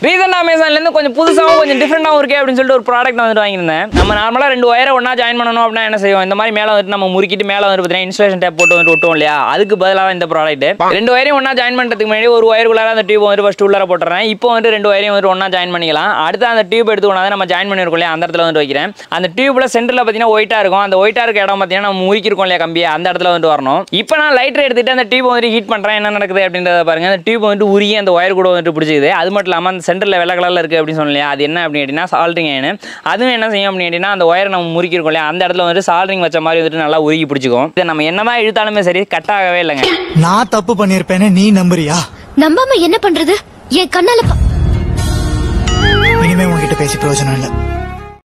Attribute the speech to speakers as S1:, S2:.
S1: ரீசெண்டாக அமேசான்லேருந்து கொஞ்சம் புதுசாகவும் கொஞ்சம் டிஃப்ரெண்டாகவும் இருக்கே அப்படின்னு சொல்லிட்டு ஒரு ப்ராடக்ட் வந்துட்டு வாங்கியிருந்தேன் நம்ம நார்மலாக ரெண்டு ஒயரை ஒன்றா ஜாயின் பண்ணணும் அப்படின்னா என்ன செய்வோம் இந்த மாதிரி மேலே வந்துட்டு நம்ம முறுக்கிட்டு மேலே வந்து பார்த்தீங்கன்னா இன்ஸ்டலேஷன் டேப் போட்டு வந்துட்டு ஒட்டுவோம் இல்லையா அதுக்கு பதிலாக இந்த ப்ராடக்ட் ரெண்டு ஒயரையும் ஒன்றா ஜாயின் பண்ணுறதுக்கு முன்னாடி ஒரு ஒயருக்குள்ளார அந்த டியூப் வந்து ஃபஸ்ட் உள்ளார போட்டுறேன் இப்போ வந்து ரெண்டு ஒயரையும் வந்து ஒன்றா ஜாயின் பண்ணிக்கலாம் அடுத்து அந்த டியூப் எடுத்து கொண்டாந்து நம்ம ஜாயின் பண்ணிருக்கோம் இல்லையா அந்த இடத்துல வந்து வைக்கிறேன் அந்த டியூப்ல சென்டரில் பார்த்தீங்கன்னா ஒயிட்டாக இருக்கும் அந்த ஒயிட்டாக இருக்க இடம் பார்த்தீங்கன்னா நம்ம முறுக்கிருக்கோம் இல்லையா கம்பியை அந்த இடத்துல வந்து வரணும் இப்போ நான் லைட்டர் எடுத்துட்டு அந்த டியூப் வந்து ஹீட் பண்ணுறேன் என்ன நடக்குது அப்படின்றத பாருங்க அந்த டியூப் வந்து உருகி அந்த ஒயர் கூட வந்துட்டு பிடிச்சிது அது மட்டும் இல்லாமல் அந்த சென்டரில் வெள்ளை கலரில் இருக்குது அப்படின்னு சொல்லலையா அது என்ன அப்படின்னு கேட்டிங்கன்னா சால்ட்ரிங் அயனு அதுவும் என்ன செய்யும் அப்படின்னு கேட்டிங்கன்னா அந்த ஒயரை நம்ம முறுக்கிருக்கோம் இல்லையா அந்த இடத்துல வந்துட்டு சால்ட்ரிங் வச்ச மாதிரி வந்துட்டு நல்லா உருகி பிடிச்சிக்கும் இதை நம்ம என்னதான் இழுத்தாலுமே சரி கட் ஆகவே இல்லைங்க
S2: நான் தப்பு பண்ணிருப்பேன்னு நீ நம்புறியா
S3: நம்பாம என்ன பண்றது என் கண்ணால பா-
S2: இனிமே உன்கிட்ட பேசி பிரயோஜனம் இல்லை